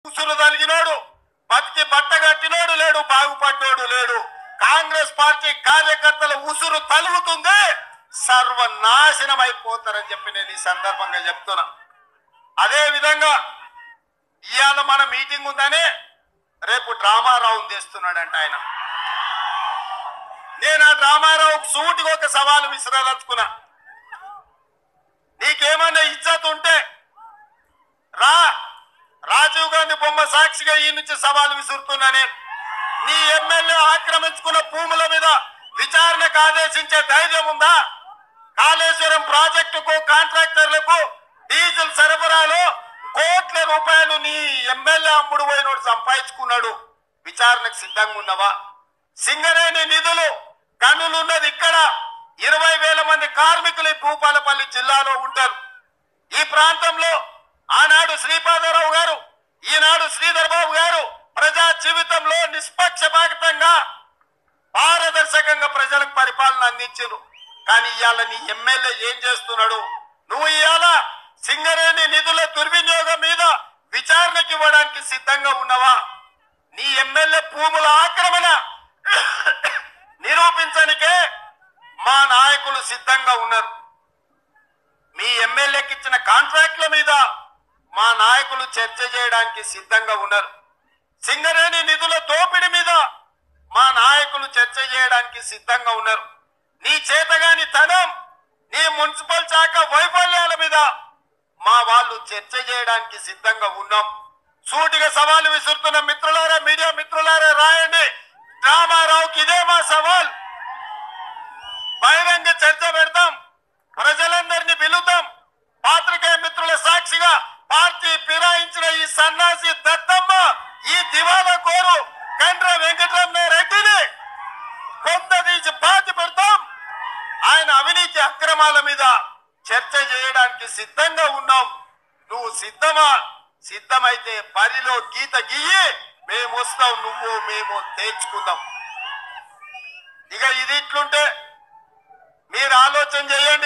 ఉసురు తలిగినోడు బతికి బట్టగట్టినోడు లేడు బాగుపడ్డోడు లేడు కాంగ్రెస్ పార్టీ కార్యకర్తల ఉసురు తలుగుతుంది సర్వనాశనం అయిపోతారని చెప్పి నేను ఈ సందర్భంగా చెప్తున్నా అదే విధంగా ఇవాళ మన మీటింగ్ ఉందని రేపు డ్రామారావు తెస్తున్నాడంట ఆయన నేను ఆ డ్రామారావు సూటిగా ఒక సవాలు విసిరదలుచుకున్నా నీకేమన్నా ఇజ్జత్ ఉంటే రా రాజీవ్ గాంధీ బొమ్మ సాక్షిగా ఈ నుంచి సవాలు విసురుతున్నా నేను నీ ఎమ్మెల్యే ఆక్రమించుకున్న భూముల మీద విచారణకు ఆదేశించే ధైర్యం ఉందా కాళేశ్వరం ప్రాజెక్టుకు కాంట్రాక్టర్లకు డీజిల్ సరఫరాలో కోట్ల రూపాయలు నీ ఎమ్మెల్యే అమ్ముడు పోయినోడు సంపాదించుకున్నాడు విచారణకు సిద్ధంగా ఉన్నవా సింగరేణి నిధులు గనులున్నది ఇక్కడ ఇరవై వేల మంది కార్మికులు ఈ భూపాలపల్లి జిల్లాలో ఉంటారు ఈ ప్రాంతంలో ఆనాడు శ్రీపాదరావు గారు ఈనాడు శ్రీధర్ బాబు గారు ప్రజా జీవితంలో నిష్పక్షపాతంగా పారదర్శకంగా ప్రజలకు పరిపాలన అందించారు కానీ ఇవాళ నీ ఎమ్మెల్యే ఏం చేస్తున్నాడు నువ్వు ఇవాళ సింగరేణి నిధుల దుర్వినియోగం మీద విచారణకి ఇవ్వడానికి సిద్ధంగా ఉన్నవా నీ ఎమ్మెల్యే భూముల ఆక్రమణ నిరూపించనికే మా నాయకులు సిద్ధంగా ఉన్నారు మీ ఎమ్మెల్యేకి ఇచ్చిన కాంట్రాక్ట్ల మీద మా నాయకులు చర్చ చేయడానికి సిద్ధంగా ఉన్నారు సింగరేణి నిధుల దోపిడీ మీద మా నాయకులు చర్చ చేయడానికి సిద్ధంగా ఉన్నారు నీ చేతగాని తనం నీ మున్సిపల్ శాఖ వైఫల్యాల మీద మా వాళ్ళు చర్చ చేయడానికి సిద్ధంగా ఉన్నాం సూటిగా సవాలు విసురుతున్న మిత్రులారా మీడియా మిత్రులారా రాయండి రామారావుకి ఇదే మా సవాల్ బహిరంగ చర్చ పెడతాం ప్రజలందరినీ పిలుద్దాం పాత్రికేయ మిత్రుల సాక్షిగా పార్టీ ఫిరాయించిన ఈ సన్నాసి దత్తమ్మ ఈ దివాలా కోరు కండ్ర వెంకటరమణ రెడ్డిని కొంత తీసి బాధి పెడతాం ఆయన అవినీతి అక్రమాల మీద చర్చ చేయడానికి సిద్ధంగా ఉన్నాం నువ్వు సిద్ధమా సిద్ధమైతే బరిలో గీత గీయి మేము వస్తాం నువ్వు మేము తేల్చుకుందాం ఇక ఇది ఇట్లుంటే మీరు ఆలోచన చేయండి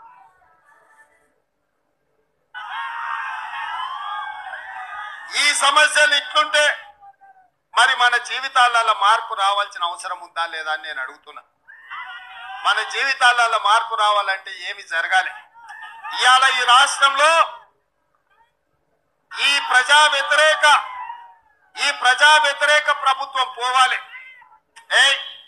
ఈ సమస్యలు ఇట్లుంటే మరి మన జీవితాలలో మార్పు రావాల్సిన అవసరం ఉందా లేదా అని నేను అడుగుతున్నా మన జీవితాలలో మార్పు రావాలంటే ఏమి జరగాలి ఇవాళ ఈ రాష్ట్రంలో ఈ ప్రజా వ్యతిరేక ఈ ప్రజా వ్యతిరేక ప్రభుత్వం పోవాలి ఏయ్